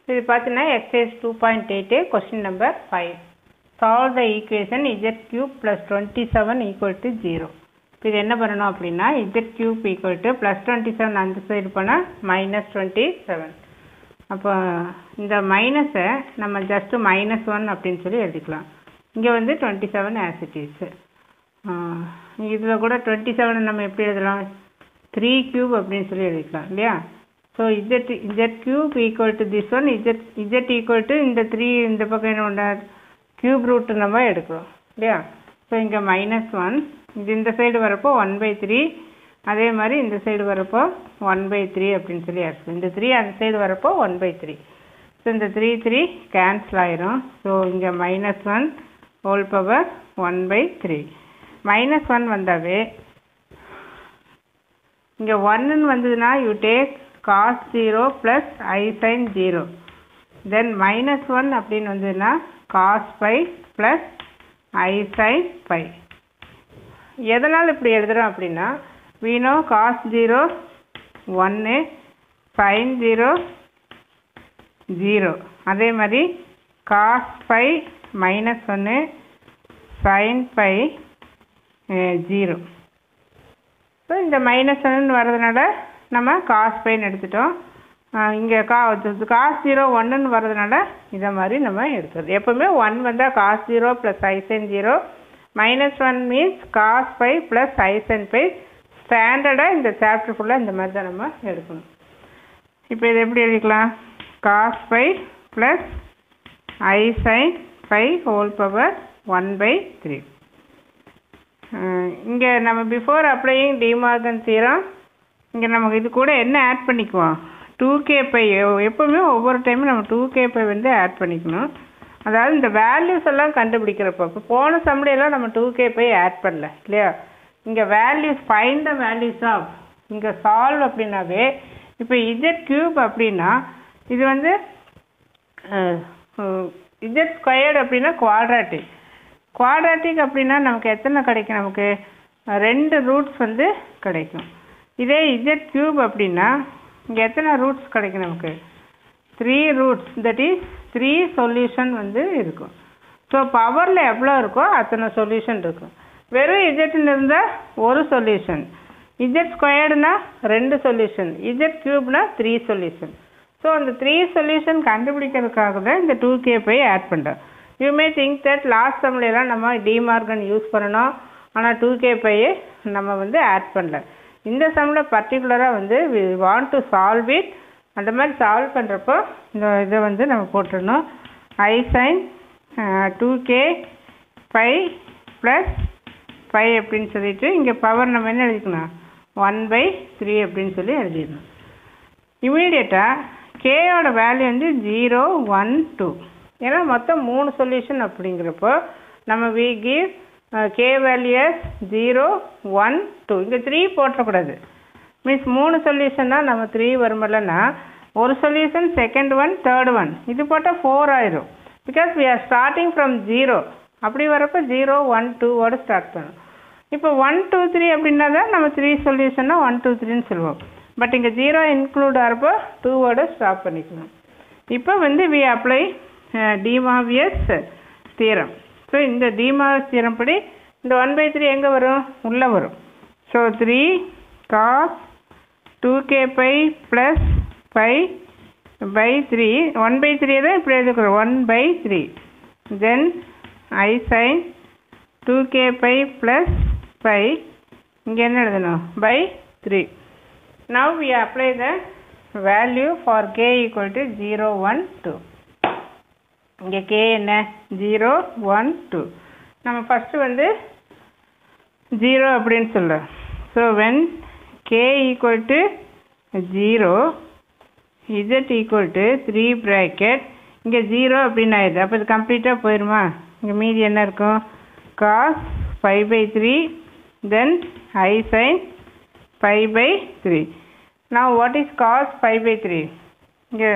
இது பார்த்தீங்கன்னா exercise two point eight question number five solve the equation z cube plus twenty seven equal to zero இப்போ இது என்ன பண்ணணும் அப்படின்னா z cube equal to plus twenty seven அந்த side போனால் மைனஸ் டுவெண்ட்டி செவன் அப்போ இந்த மைனஸை நம்ம ஜஸ்ட்டு மைனஸ் ஒன் அப்படின்னு சொல்லி எழுதிக்கலாம் இங்கே வந்து டுவெண்ட்டி செவன் ஆசிட்டிஸ் இதில் கூட டுவெண்ட்டி செவன் நம்ம எப்படி எழுதலாம் த்ரீ கியூப் அப்படின்னு சொல்லி எழுதிக்கலாம் இல்லையா so z z cube equal to this one z z equal to இந்த த்ரீ இந்த பக்கம் என்ன பண்ண கியூப் ரூட்டு நம்ம எடுக்கிறோம் இல்லையா ஸோ இங்கே மைனஸ் ஒன் இது இந்த சைடு வரப்போ ஒன் பை த்ரீ அதே மாதிரி இந்த சைடு வரப்போ ஒன் பை த்ரீ அப்படின்னு சொல்லி அர்த்தம் இந்த த்ரீ அந்த சைடு வரப்போ ஒன் பை த்ரீ ஸோ இந்த த்ரீ த்ரீ கேன்சல் ஆயிரும் ஸோ இங்கே minus one whole power one by three minus one வந்தாவே இங்கே ஒன்னுன்னு வந்ததுன்னா you take cos zero plus i sine zero then minus one அப்படின்னு வந்ததுன்னா cos pi plus i sine pi எதனால் இப்படி எழுதுகிறோம் அப்படின்னா வீணோ காஸ் ஜீரோ ஒன்று சைன் ஜீரோ ஜீரோ அதே மாதிரி காஸ் ஃபை மைனஸ் ஒன்று சைன் ஃபை ஜீரோ ஸோ இந்த மைனஸ் ஒன்று வர்றதுனால நம்ம காஸ் ஃபைன்னு எடுத்துட்டோம் இங்கே கா காஸ் ஜீரோ ஒன்றுன்னு வர்றதுனால இதை மாதிரி நம்ம எடுக்கிறது எப்போவுமே ஒன் வந்தால் cos zero plus i sine zero minus one means cos five plus i sine five ஸ்டாண்டர்டாக இந்த சாப்டர் ஃபுல்லாக இந்த மாதிரி தான் நம்ம எடுக்கணும் இப்போ இதை எப்படி எழுதிக்கலாம் cos five plus i sine five whole power one by three இங்கே நம்ம பிஃபோர் அப்ளையிங் டிமார்கன் தீரம் இங்கே நமக்கு இது கூட என்ன ஆட் பண்ணிக்குவோம் டூ கே பை எப்போவுமே ஒவ்வொரு டைமும் நம்ம டூ கே பை வந்து ஆட் பண்ணிக்கணும் அதாவது இந்த வேல்யூஸ் எல்லாம் கண்டுபிடிக்கிறப்போ இப்போ போன சம்பளையெல்லாம் நம்ம டூ கே பை ஆட் பண்ணல இல்லையா இங்கே values find the values of இங்கே சால்வ் அப்படின்னாவே இப்போ இஜெட் கியூப் அப்படின்னா இது வந்து இஜெட் ஸ்கொயர்டு அப்படின்னா குவாட்ராட்டிக் குவாட்ராட்டிக் அப்படின்னா நமக்கு எத்தனை கிடைக்கும் நமக்கு ரெண்டு ரூட்ஸ் வந்து கிடைக்கும் இதே இஜெட் கியூப் அப்படின்னா இங்கே எத்தனை ரூட்ஸ் கிடைக்கும் நமக்கு three roots that is three solution வந்து இருக்கும் ஸோ பவரில் எவ்வளோ இருக்கோ அத்தனை சொல்யூஷன் இருக்கும் வெறும் இஜெட்னு இருந்தால் ஒரு சொல்யூஷன் இஜெட் ஸ்கொயர்டுனா ரெண்டு சொல்யூஷன் இஜெட் கியூப்னா த்ரீ சொல்யூஷன் ஸோ அந்த த்ரீ சொல்யூஷன் கண்டுபிடிக்கிறதுக்காக தான் இந்த டூ கே பை ஆட் பண்ணுறோம் you may think that last சம்லாம் நம்ம டிமார்கன் யூஸ் பண்ணணும் ஆனால் டூ கே பையை நம்ம வந்து ஆட் பண்ணல இந்த சம்மில் பர்டிகுலராக வந்து we want to solve it அந்த மாதிரி சால்வ் பண்ணுறப்போ இந்த இதை வந்து நம்ம போட்டுடணும் i sine two k five plus five அப்படின்னு சொல்லிட்டு இங்கே பவர் நம்ம என்ன எழுதிக்கணும் ஒன் பை த்ரீ அப்படின்னு சொல்லி எழுதிடணும் இமீடியட்டாக கேயோட வேல்யூ வந்து ஜீரோ ஒன் டூ ஏன்னா மொத்தம் மூணு சொல்யூஷன் அப்படிங்கிறப்போ நம்ம we give k values zero one two இங்கே த்ரீ போட்டக்கூடாது மீன்ஸ் மூணு சொல்யூஷன் தான் நம்ம த்ரீ வருமில்லன்னா ஒரு solution second one third one இது போட்டால் ஃபோர் ஆயிரும் because we are starting from zero அப்படி வரப்போ ஜீரோ ஒன் டூவோட ஸ்டார்ட் பண்ணும் இப்போ ஒன் டூ த்ரீ அப்படின்னா தான் நம்ம த்ரீ சொல்யூஷன்னா ஒன் டூ த்ரீன்னு சொல்லுவோம் பட் இங்கே ஜீரோ இன்க்ளூட் ஆகிறப்போ டூவோட ஸ்டாப் பண்ணிக்கணும் இப்போ வந்து வி அப்ளை டிமாவியஸ் தீரம் ஸோ இந்த டிமாவியஸ் தீரம் படி இந்த ஒன் பை த்ரீ எங்கே வரும் உள்ளே வரும் so three cos two k pi plus five by three one by three தான் இப்படி எழுதுக்கிறோம் one by three then I sine two k pi plus five இங்கே என்ன எழுதணும் by three now we apply the value for k equal to zero one two இங்கே k என்ன zero one two நம்ம first வந்து ஜீரோ அப்படின்னு சொல்கிறோம் so when k equal to zero z equal to three bracket இங்கே zero அப்படின்னு ஆயிடுது அப்போ இது கம்ப்ளீட்டாக போயிடுமா இங்கே மீதி என்ன இருக்கும் cos five by three then I sine five by three நான் what is cos five by three இங்கே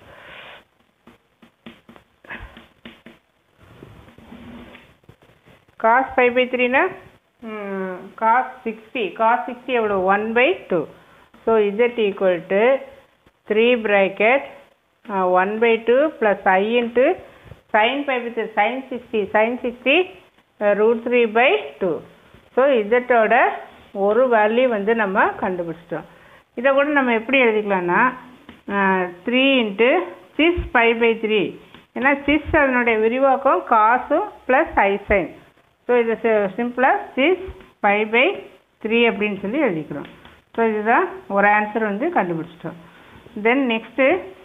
காஸ் ஃபைவ் பை த்ரீனா காஸ் சிக்ஸ்டி காஸ் சிக்ஸ்டி எவ்வளோ one by two so z equal to three bracket one by two plus i into sine five with sine sixty sine sixty root three by two so இசட்டோட ஒரு value வந்து நம்ம கண்டுபிடிச்சிட்டோம் இதை கூட நம்ம எப்படி எழுதிக்கலாம்னா three into cis five by three ஏன்னா சிஸ் அதனுடைய விரிவாக்கம் காசும் ப்ளஸ் ஐசைன் ஸோ இது சிம்பிளாக சிஸ் ஃபைவ் பை த்ரீ அப்படின்னு சொல்லி எழுதிக்கிறோம் ஸோ இதுதான் ஒரு ஆன்சர் வந்து கண்டுபிடிச்சிட்டோம் தென் நெக்ஸ்ட்டு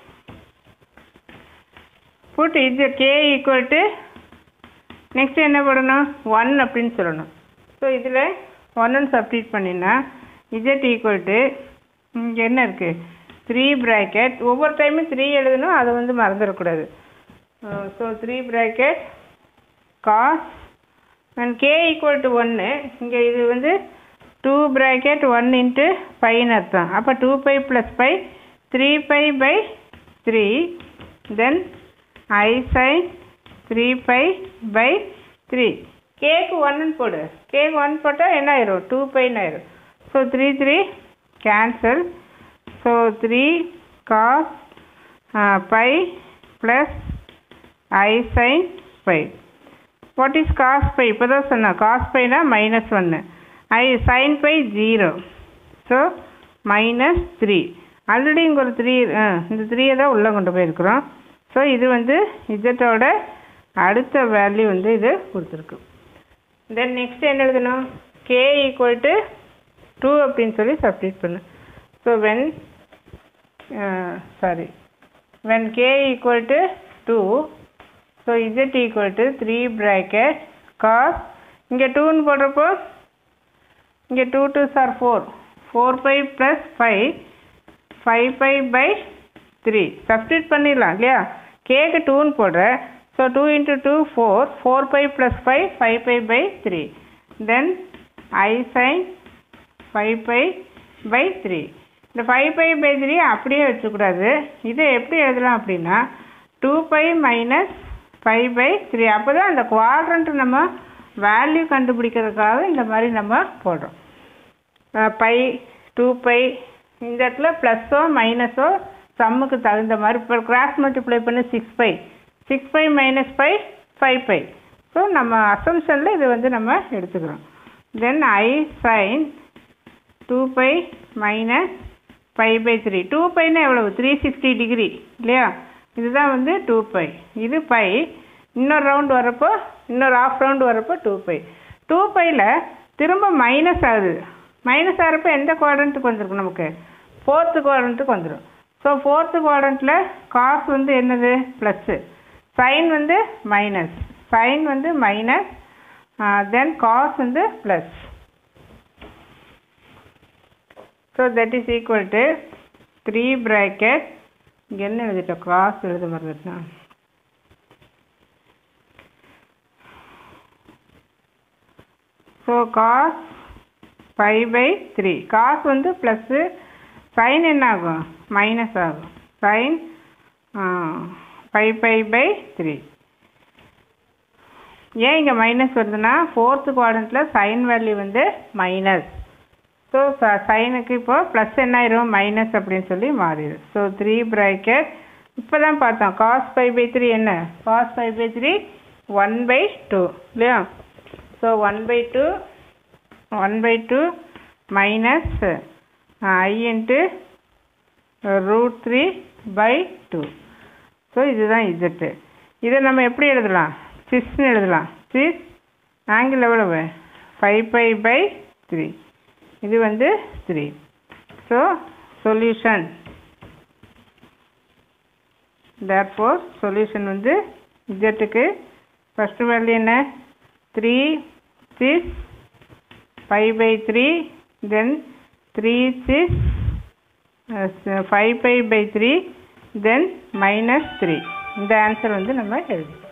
புட் இது கே ஈக்குவல் டு நெக்ஸ்ட் என்ன பண்ணணும் ஒன் அப்படின்னு சொல்லணும் ஸோ இதில் ஒன்னு சப்ஸ்டிட் பண்ணினா இஜெட் ஈக்குவல் டு இங்கே என்ன இருக்குது த்ரீ ப்ராக்கெட் ஒவ்வொரு டைமும் த்ரீ எழுதணும் அதை வந்து மறந்துடக்கூடாது so three bracket cos and K equal to ஒன்று இங்கே இது வந்து டூ ப்ராக்கெட் ஒன் இன்ட்டு ஃபைன்னு அர்த்தம் அப்போ two pi plus pi three pi by three then I sine three pi by three கேக்கு ஒன்னு போடு கேக் ஒன் போட்டால் என்ன ஆயிரும் டூ பைன்னு ஆயிரும் so three three cancel so three cos pi plus i sine pi what is cos pi இப்போ தான் சொன்னேன் காஸ் பைனா மைனஸ் ஒன்று i sine pi zero so minus three already இங்கே ஒரு த்ரீ இந்த த்ரீயை தான் உள்ளே கொண்டு போயிருக்கிறோம் ஸோ இது வந்து இஜட்டோட அடுத்த வேல்யூ வந்து இது கொடுத்துருக்கு தென் நெக்ஸ்ட் என்ன எழுதணும் கே ஈக்குவல் டு டூ அப்படின்னு சொல்லி சப்ஸ்டிட் பண்ணு so when sorry when k equal to two so z equal to three bracket cos இங்கே டூன்னு போடுறப்போ இங்கே டூ டூ சார் four four pi plus five five pi by three substitute பண்ணிடலாம் இல்லையா கேக்கு டூன்னு போடுறேன் so two into two four four pi plus five five pi by three then I sine five pi by three இந்த five pi by three அப்படியே வச்சுக்கூடாது இதை எப்படி எழுதலாம் அப்படின்னா two pi minus five by three அப்போ தான் அந்த குவாட்ரண்ட் நம்ம வேல்யூ கண்டுபிடிக்கிறதுக்காக இந்த மாதிரி நம்ம போடுறோம் பை டூ பை இந்த இடத்துல ப்ளஸ்ஸோ மைனஸோ சம்முக்கு தகுந்த மாதிரி இப்போ கிராஸ் மல்டிப்ளை பண்ணி six pi six pi minus pi five pi so நம்ம அசம்ஷனில் இது வந்து நம்ம எடுத்துக்கிறோம் then I sine two pi minus five by three two பைனா எவ்வளவு த்ரீ சிக்ஸ்டி டிகிரி இல்லையா இதுதான் வந்து டூ பை இது பை இன்னொரு ரவுண்ட் வரப்போ இன்னொரு ஆஃப் ரவுண்டு வரப்போ டூ பை டூ பையில் திரும்ப மைனஸ் ஆகுது மைனஸ் ஆகிறப்ப எந்த குவாட்ரண்ட்டுக்கு வந்துருக்கும் நமக்கு ஃபோர்த்து குவாட்ரண்ட்டுக்கு வந்துடும் ஸோ ஃபோர்த்து குவாட்ரண்ட்டில் காஸ் வந்து என்னது ப்ளஸ்ஸு சைன் வந்து மைனஸ் சைன் வந்து மைனஸ் தென் காஸ் வந்து plus so that is equal to three bracket இங்கே என்ன எழுதிட்டோம் கிராஸ் எழுத மறந்துட்டேன் so cos five by three cos வந்து ப்ளஸ்ஸு சைன் என்ன ஆகும் மைனஸ் ஆகும் sine five five by three ஏன் இங்கே மைனஸ் வருதுன்னா ஃபோர்த்து குவாட்ரண்ட்டில் சைன் வேல்யூ வந்து மைனஸ் ஸோ சைனுக்கு இப்போ ப்ளஸ் என்ன ஆயிரும் மைனஸ் அப்படின்னு சொல்லி மாறிடும் ஸோ த்ரீ ப்ராக்கெட் இப்போ தான் பார்த்தோம் காஸ் ஃபைவ் பை த்ரீ என்ன cos five by three one by two இல்லையா so one by two one by two minus i into root three by two so இதுதான் இஜெட்டு இதை நம்ம எப்படி எழுதலாம் சிஸ்ன்னு எழுதலாம் சிஸ் ஆங்கிள் எவ்வளவு ஃபைவ் பை பை த்ரீ இது வந்து three so solution therefore solution வந்து இஜெட்டுக்கு ஃபஸ்ட்டு வேல்யூ என்ன three six five by three then three six five five by three then minus three இந்த ஆன்சர் வந்து நம்ம எழுதிக்கலாம்